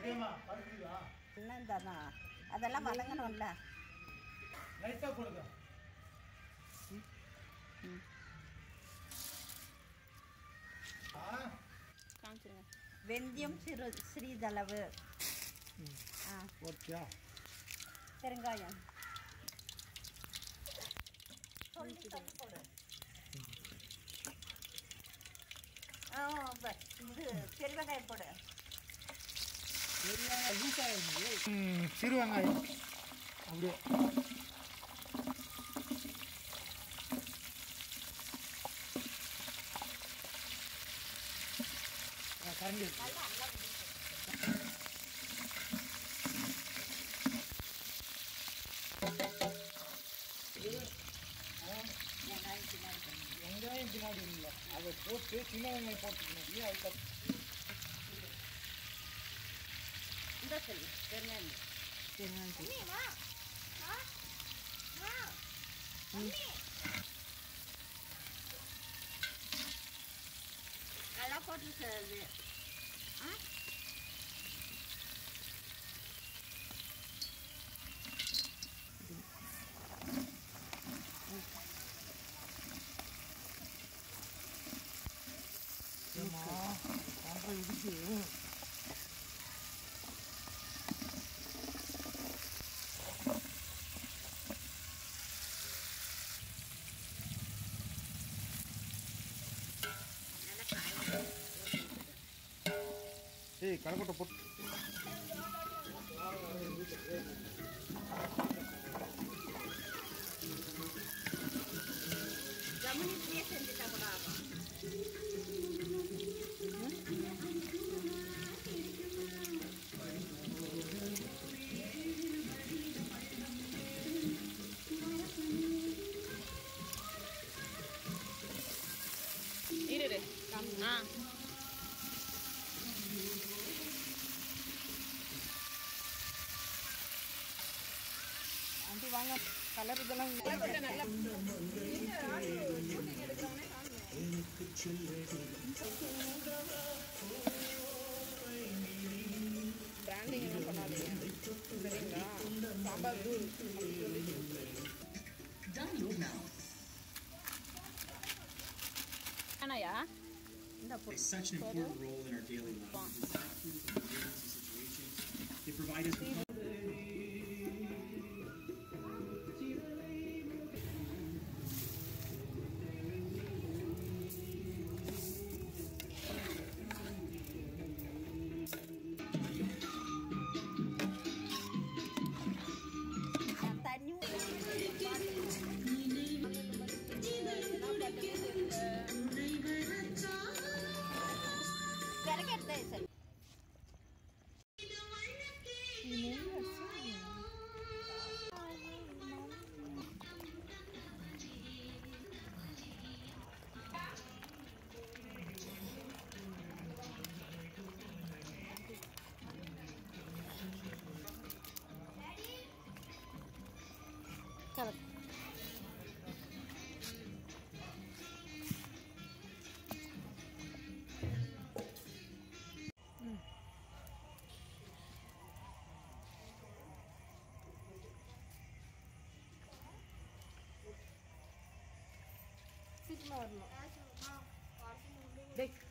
ஏமா பருப்புதா இன்னும் தானா அதெல்லாம் வதங்கணும்ல லைட்டாக கொடுங்க ஆ காமிச்சிருங்க வெந்தயம் சிறு சிறிதளவு ஆ ஓகே பெருங்காயம் சொல்லி சொல்லி போடு ஆ ப- இது பெரிய வெங்காயம் போடு ம் சிறு வெங்காயம் அப்படியே ஆ, கரண்டி இருக்கு. வெங்காயம் பின்னாடி இல்லை அதை போட்டு சின்ன வெங்காயம் போட்டுக்கணும் இல்லையா அதுக்கு இந்த சொல்லு பெருங்காயம் பெருங்காயம் நல்லா போட்டு சார் ஆ ஏம்மா, பண்ற இதுக்கு ஏய் கடைக்கொட்டை போட்டு கவனிச்சியே செஞ்சுட்டா கூட ஆகும் இரு இரு. ஆ ஆண்டி வாங்க கலர் இதெல்லாம் கொஞ்சம் நல்லா பிராண்டிங் எல்லாம் பண்ணாதீங்க சரிங்களா சாம்பார் தூள் அப்படி சொல்லி ஆனாயா இந்த It's such an important role in our daily lives. Emergency situations. They provide us with தண்ணி கரகட்டை சார் சீக்கிரமா வரணும் டேய்